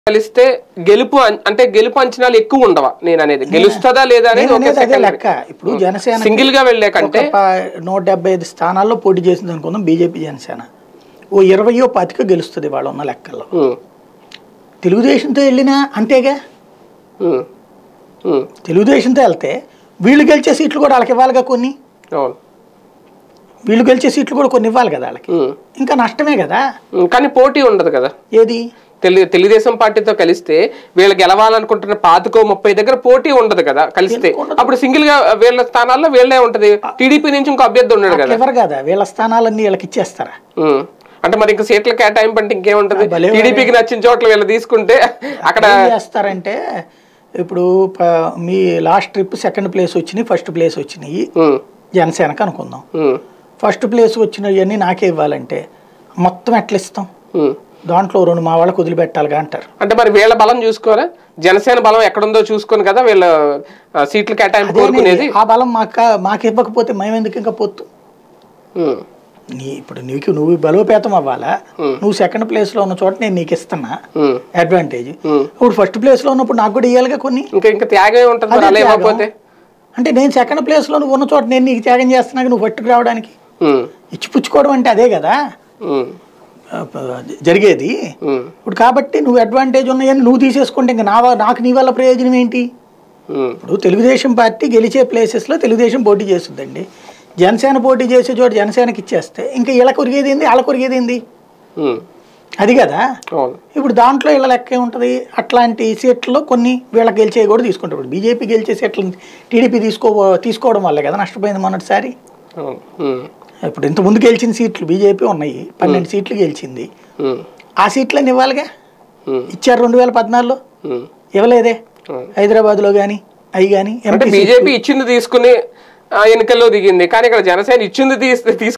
కలిస్తే గెలుపు అం- అంటే గెలుపు అంచనాలు ఎక్కువ ఉండవా నేను అనేది గెలుస్తుందా లేదా అనేది నేను ఒక అనేది అదే secondary. లెక్క ఇప్పుడు జనసేన సింగిల్ గా వెళ్లే కంటే నూట డెబ్బై ఐదు స్థానాల్లో పోటీ చేసింది అనుకుందాం బీజేపీ జనసేన ఓ ఇరవయో పాతిక గెలుస్తుంది వాళ్ళు ఉన్న లెక్కల్లో ఉమ్, తెలుగుదేశంతో వెళ్ళినా అంతేగా ఉమ్, ఉమ్, తెలుగుదేశంతో వెళ్తే వీళ్ళు గెలిచే సీట్లు కూడా వాళ్ళకి ఇవ్వాలిగా కొన్ని అవును వీళ్ళు గెలిచే సీట్లు కూడా కొన్ని ఇవ్వాలి కదా వాళ్ళకి ఉమ్, ఇంకా నష్టమే కదా ఉమ్, కానీ పోటీ ఉండదు కదా ఏది తెలు తెలుగుదేశం పార్టీతో కలిస్తే వీళ్ళు గెలవాలనుకుంటున్న పాతికో ముప్పై దగ్గర పోటీ ఉండదు కదా కలిస్తే అప్పుడు సింగిల్ గా వీళ్ళ స్థానాల్లో వీళ్ళే ఉంటది టీడీపీ నుంచి ఇంకో అభ్యర్థి ఉన్నాడు కదా ఇవ్వరు కదా వీళ్ళ స్థానాలన్నీ వీళ్ళకి ఇచ్చేస్తారా ఉమ్. అంటే మరి ఇంకా సీట్ల కేటాయింపు అంటే ఇంకేముంటది భలే టీడీపీకి నచ్చిన చోట్ల వీళ్ళు తీసుకుంటే అక్కడ ఏం చేస్తారంటే ఇప్పుడు ప- మీ లాస్ట్ ట్రిప్ సెకండ్ ప్లేస్ వచ్చినాయి ఫస్ట్ ప్లేస్ వచ్చినాయి ఉమ్, జనసేనకు అనుకుందాం ఉమ్, ఫస్ట్ ప్లేస్ వచ్చినవన్నీ నాకే ఇవ్వాలంటే మొత్తం ఎట్లా ఇస్తాం ఉమ్. దాంట్లో రెండు మా వాళ్ళకి వదిలిపెట్టాలిగా అంటారు అంటే మరి వీళ్ళ బలం చూసుకోరా జనసేన బలం ఎక్కడుందో చూసుకొని కదా వీళ్ళ ఆ, సీట్ల కేటాయింపు కోరుకునేది ఆ బలం మాకు మాకు ఇవ్వకపోతే మేము ఎందుకు ఇంకా పొత్తు ఉమ్, నీ ఇప్పుడు నీకు నువ్వు బలోపేతం అవ్వాలా నువ్వు సెకండ్ ప్లేస్లో ఉన్న చోట నేను నీకు ఇస్తున్నా ఉమ్, అడ్వాంటేజ్ ఉమ్. ఇప్పుడు ఫస్ట్ ప్లేస్లో ఉన్నప్పుడు నాకు కూడా ఇవ్వాలిగా కొన్ని ఇంకా ఇంకా త్యాగమే ఉంటుంది మరి అదే అలా త్యాగం. ఇవ్వకపోతే అంటే నేను సెకండ్ ప్లేస్లో నువ్వు ఉన్న చోట నేను నీకు త్యాగం చేస్తున్నా నువ్వు పట్టుకు రావడానికి ఉమ్, ఇచ్చి పుచ్చుకోవడం అంటే అదే కదా ఉమ్, ఆ, ప- జరిగేది ఉమ్, ఇప్పుడు కాబట్టి నువ్వు అడ్వాంటేజ్ ఉన్నాయని నువ్వు తీసేసుకుంటే ఇంకా నా వా- నాకు నీ వల్ల ప్రయోజనం ఏంటి ఉమ్, ఇప్పుడు తెలుగుదేశం పార్టీ గెలిచే ప్లేసెస్లో తెలుగుదేశం పోటీ చేస్తుందండి జనసేన పోటీ చేసే చోట జనసేనకి ఇచ్చేస్తే ఇంకా వీళ్ళ కొరిగేది ఏంది వాళ్ళ కొరిగేది ఏంది ఉమ్, అది కదా అవును ఇప్పుడు దాంట్లో వీళ్ళ లెక్క ఏముంటుంది అట్లాంటి సీట్లలో కొన్ని వీళ్ళకి గెలిచే కూడా తీసుకుంటారు ఇప్పుడు బీజేపీ గెలిచే సీట్లను టీడీపీ తీసుకో తీసుకోవడం వల్లే కదా నష్టపోయింది మొన్నటిసారి అవును ఉమ్, ఇప్పుడు ఇంత ముందు గెలిచిన సీట్లు బీజేపీ ఉన్నాయి పన్నెండు సీట్లు గెలిచింది ఉమ్, ఆ సీట్లన్నీ ఇవ్వాలిగా ఉమ్, ఇచ్చారు రెండు వేల పద్నాలుగులో ఉమ్. ఇవ్వలేదే అవును. హైదరాబాద్లో కానీ అవి కానీ అంటే ఎంపీ బీజేపీ ఇచ్చింది తీసుకుని ఆ, ఎన్నికల్లో దిగింది కానీ ఇక్కడ జనసేన ఇచ్చింది తీసి